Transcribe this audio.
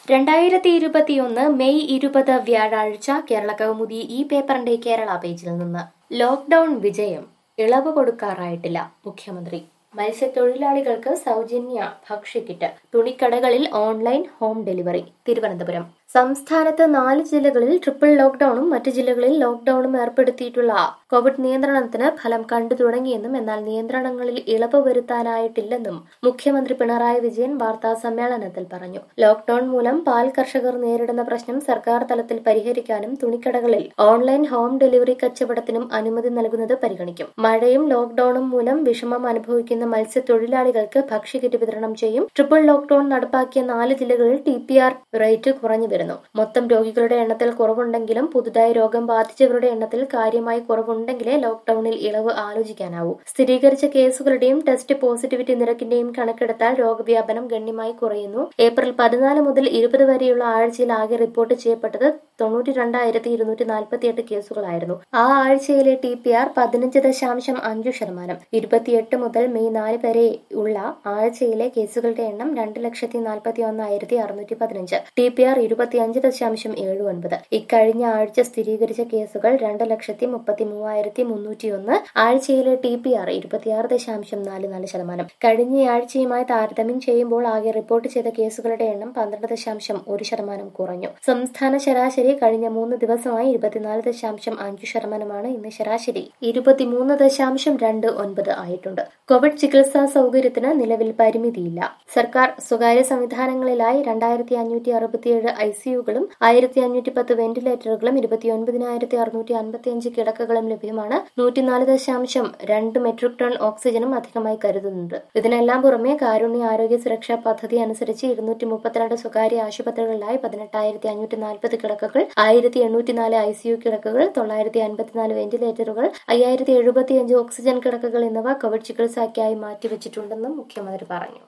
രണ്ടായിരത്തി ഇരുപത്തിയൊന്ന് മെയ് ഇരുപത് വ്യാഴാഴ്ച കേരള കൗമുദി ഈ പേപ്പറിന്റെ കേരള പേജിൽ നിന്ന് ലോക്ഡൌൺ വിജയം ഇളവ് കൊടുക്കാറായിട്ടില്ല മുഖ്യമന്ത്രി മത്സ്യത്തൊഴിലാളികൾക്ക് സൗജന്യ ഭക്ഷ്യക്കിറ്റ് തുണിക്കടകളിൽ ഓൺലൈൻ ഹോം ഡെലിവറി തിരുവനന്തപുരം സംസ്ഥാനത്ത് നാല് ജില്ലകളിൽ ട്രിപ്പിൾ ലോക്ഡൌണും മറ്റ് ജില്ലകളിൽ ലോക്ഡൌണും ഏർപ്പെടുത്തിയിട്ടുള്ള കോവിഡ് നിയന്ത്രണത്തിന് ഫലം കണ്ടു തുടങ്ങിയെന്നും എന്നാൽ നിയന്ത്രണങ്ങളിൽ ഇളവ് വരുത്താനായിട്ടില്ലെന്നും മുഖ്യമന്ത്രി പിണറായി വിജയൻ വാർത്താ സമ്മേളനത്തിൽ പറഞ്ഞു ലോക്ഡൌൺ മൂലം പാൽ കർഷകർ നേരിടുന്ന പ്രശ്നം സർക്കാർ തലത്തിൽ പരിഹരിക്കാനും തുണിക്കടകളിൽ ഓൺലൈൻ ഹോം ഡെലിവറി കച്ചവടത്തിനും അനുമതി നൽകുന്നത് പരിഗണിക്കും മഴയും ലോക്ഡൌണും മൂലം വിഷമം അനുഭവിക്കുന്ന മത്സ്യത്തൊഴിലാളികൾക്ക് ഭക്ഷ്യക്കിറ്റ് വിതരണം ചെയ്യും ട്രിപ്പിൾ ലോക്ഡൌൺ നടപ്പാക്കിയ നാല് ജില്ലകളിൽ ടി പി ആർ റേറ്റ് കുറഞ്ഞു വരുന്നു മൊത്തം രോഗികളുടെ എണ്ണത്തിൽ കുറവുണ്ടെങ്കിലും പുതുതായി രോഗം ബാധിച്ചവരുടെ എണ്ണത്തിൽ കാര്യമായി കുറവുണ്ടെങ്കിലേ ലോക്ഡൌണിൽ ഇളവ് ആലോചിക്കാനാവൂ സ്ഥിരീകരിച്ച കേസുകളുടെയും ടെസ്റ്റ് പോസിറ്റിവിറ്റി നിരക്കിന്റെയും കണക്കെടുത്താൽ രോഗവ്യാപനം ഗണ്യമായി കുറയുന്നു ഏപ്രിൽ പതിനാല് മുതൽ ഇരുപത് വരെയുള്ള ആഴ്ചയിൽ ആകെ റിപ്പോർട്ട് ചെയ്യപ്പെട്ടത് തൊണ്ണൂറ്റി രണ്ടായിരത്തി ഇരുന്നൂറ്റി നാൽപ്പത്തി എട്ട് കേസുകളായിരുന്നു ആ ആഴ്ചയിലെ ടി പി ആർ പതിനഞ്ച് ദശാംശം അഞ്ച് ശതമാനം ഇരുപത്തിയെട്ട് മുതൽ മെയ് നാല് വരെ ഉള്ള ആഴ്ചയിലെ കേസുകളുടെ എണ്ണം രണ്ട് ലക്ഷത്തി നാൽപ്പത്തി ഒന്നായിരത്തി അറുന്നൂറ്റി പതിനഞ്ച് ടി പി ആർ ഇരുപത്തിയഞ്ച് ദശാംശം ഏഴ് ഒൻപത് ഇക്കഴിഞ്ഞ ആഴ്ച സ്ഥിരീകരിച്ച കേസുകൾ രണ്ട് ലക്ഷത്തി മുപ്പത്തി മൂവായിരത്തി മുന്നൂറ്റി ഒന്ന് ആഴ്ചയിലെ ടി പി ആർ ഇരുപത്തിയാറ് ദശാംശം നാല് നാല് ശതമാനം കഴിഞ്ഞ ആഴ്ചയുമായി താരതമ്യം ചെയ്യുമ്പോൾ ആകെ റിപ്പോർട്ട് ചെയ്ത കേസുകളുടെ എണ്ണം പന്ത്രണ്ട് ദശാംശം ഒരു ശതമാനം കുറഞ്ഞു സംസ്ഥാന ശരാശരി കഴിഞ്ഞ മൂന്ന് ദിവസമായി ഇരുപത്തിനാല് ദശാംശം അഞ്ച് ശതമാനമാണ് ഇന്ന് ശരാശരി ഇരുപത്തിമൂന്ന് ദശാംശം രണ്ട് ഒൻപത് ആയിട്ടുണ്ട് കോവിഡ് ചികിത്സാ സൗകര്യത്തിന് നിലവിൽ പരിമിതിയില്ല സർക്കാർ സ്വകാര്യ സംവിധാനങ്ങളിലായി രണ്ടായിരത്തി അഞ്ഞൂറ്റി അറുപത്തിയേഴ് ഐ സിയുകളും ആയിരത്തി അഞ്ഞൂറ്റി പത്ത് വെന്റിലേറ്ററുകളും ഇരുപത്തിയൊൻപതിനായിരത്തി അറുന്നൂറ്റി അൻപത്തിയഞ്ച് കിടക്കകളും ലഭ്യമാണ് നൂറ്റിനാല് ദശാംശം രണ്ട് മെട്രിക് ടൺ ഓക്സിജനും അധികമായി കരുതുന്നുണ്ട് ഇതിനെല്ലാം പുറമെ കാരുണ്യ ആരോഗ്യ സുരക്ഷാ പദ്ധതി അനുസരിച്ച് ഇരുന്നൂറ്റി മുപ്പത്തിരണ്ട് സ്വകാര്യ ആശുപത്രികളിലായി പതിനെട്ടായിരത്തി അഞ്ഞൂറ്റി നാൽപ്പത് കിടക്കകൾ ആയിരത്തി എണ്ണൂറ്റിനാല് ഐ സിയു കിടക്കകൾ തൊള്ളായിരത്തി അൻപത്തിനാല് വെന്റിലേറ്ററുകൾ അയ്യായിരത്തി എഴുപത്തിയഞ്ച് ഓക്സിജൻ കിടക്കകൾ എന്നിവ കോവിഡ് ചികിത്സയ്ക്കായി മാറ്റിവെച്ചിട്ടുണ്ടെന്നും മുഖ്യമന്ത്രി പറഞ്ഞു